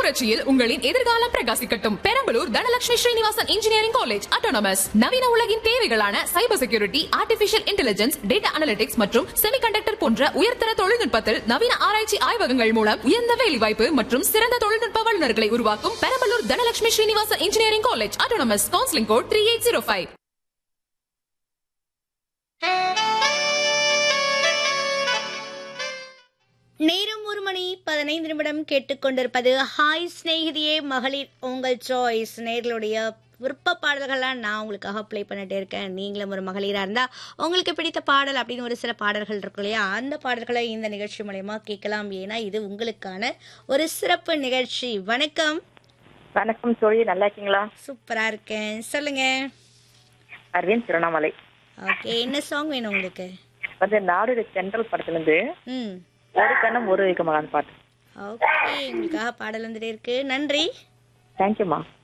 புரட்சியில் உங்களின் எதிர்காலம் பிரகாசிக்கட்டும் Perambalur Dhanalakshmi Srinivasan engineering college autonomous நவீன உலகின் தேவைகளான cyber security artificial intelligence data analytics மற்றும் செமிகண்டக்டர் போன்ற உயர்தர தொழில்நுட்பத்தில் நவீன ஆராய்ச்சி ஆய்வகங்கள் மூலம் உயர்ந்த வேலைவாய்ப்பு மற்றும் சிறந்த தொழில்நுட்ப வல்லுநர்களை உருவாக்கும் Perambalur Dhanalakshmi Srinivasan engineering college autonomous counselling code three eight zero five நேரம் ஒரு மணி பதினைந்து நிமிடம் கேட்டுக்கொண்டிருப்பது ஹாய் சிநேகிதியே மகளிர் உங்கள் சாய்ஸ் நேர்களுடைய விருப்ப பாடல்கள்லாம் நான் உங்களுக்காக ப்ளே பண்ணிட்டே இருக்கேன் நீங்களும் ஒரு மகளிராக இருந்தால் உங்களுக்கு பிடித்த பாடல் அப்படின்னு ஒரு சில பாடல்கள் இருக்கும் இல்லையா அந்த பாடல்களை இந்த நிகழ்ச்சி மூலயமா கேட்கலாம் ஏன்னா இது உங்களுக்கான ஒரு சிறப்பு நிகழ்ச்சி வணக்கம் வணக்கம் தோழி நல்லா இருக்கீங்களா சூப்பராக இருக்கேன் சொல்லுங்க அரவிந்த் திருவண்ணாமலை ஓகே என்ன சாங் வேணும் உங்களுக்கு வந்து நாடு சென்ட்ரல் படத்துல இருந்து ம் ஒரு கண்ணம் ஒரு மகான் பாட்டு ஓகே உங்களுக்காக பாடல் வந்துட்டே இருக்கு நன்றி தேங்க்யூம்மா